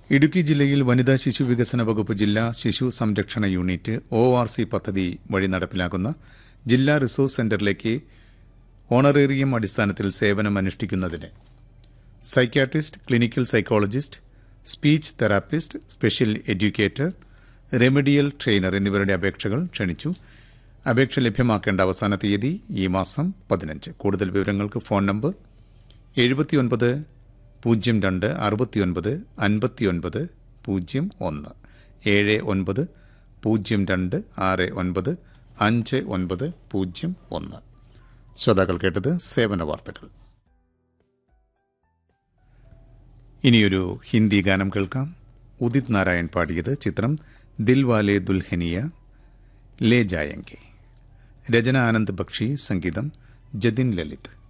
ഇടുക്കി ജില്ലയിൽ വനിതാ ശിശു വികസന വകുപ്പ് ജില്ലാ ശിശു സംരക്ഷണ യൂണിറ്റ് ഒ ആർ സി പദ്ധതി വഴി നടപ്പിലാക്കുന്ന ജില്ലാ റിസോഴ്സ് സെന്ററിലേക്ക് ഓണറേറിയം അടിസ്ഥാനത്തിൽ സേവനമനുഷ്ഠിക്കുന്നതിന് psychiatrist clinical psychologist speech therapist special educator remedial trainer എന്നിവരുടെ അപേക്ഷകൾ ക്ഷണിച്ചു അപേക്ഷ ലഭ്യമാക്കേണ്ട അവസാന തീയതി ഈ മാസം പതിനഞ്ച് കൂടുതൽ വിവരങ്ങൾക്ക് ഫോൺ നമ്പർ എഴുപത്തിയൊൻപത് പൂജ്യം രണ്ട് അറുപത്തിയൊൻപത് അൻപത്തിയൊൻപത് പൂജ്യം ഒന്ന് ഏഴ് ഒൻപത് പൂജ്യം രണ്ട് ആറ് ഒൻപത് അഞ്ച് ഒൻപത് പൂജ്യം ഒന്ന് ശ്രോതാക്കൾ കേട്ടത് സേവന വാർത്തകൾ ഇനിയൊരു ഹിന്ദി ഗാനം കേൾക്കാം ഉദിത് നാരായൺ പാടിയത് ചിത്രം ദിൽവാലെ ദുൽഹനിയ ലേ ജായങ്കെ രചന ആനന്ദ് ബക്ഷി സംഗീതം ജതിൻ ലളിത്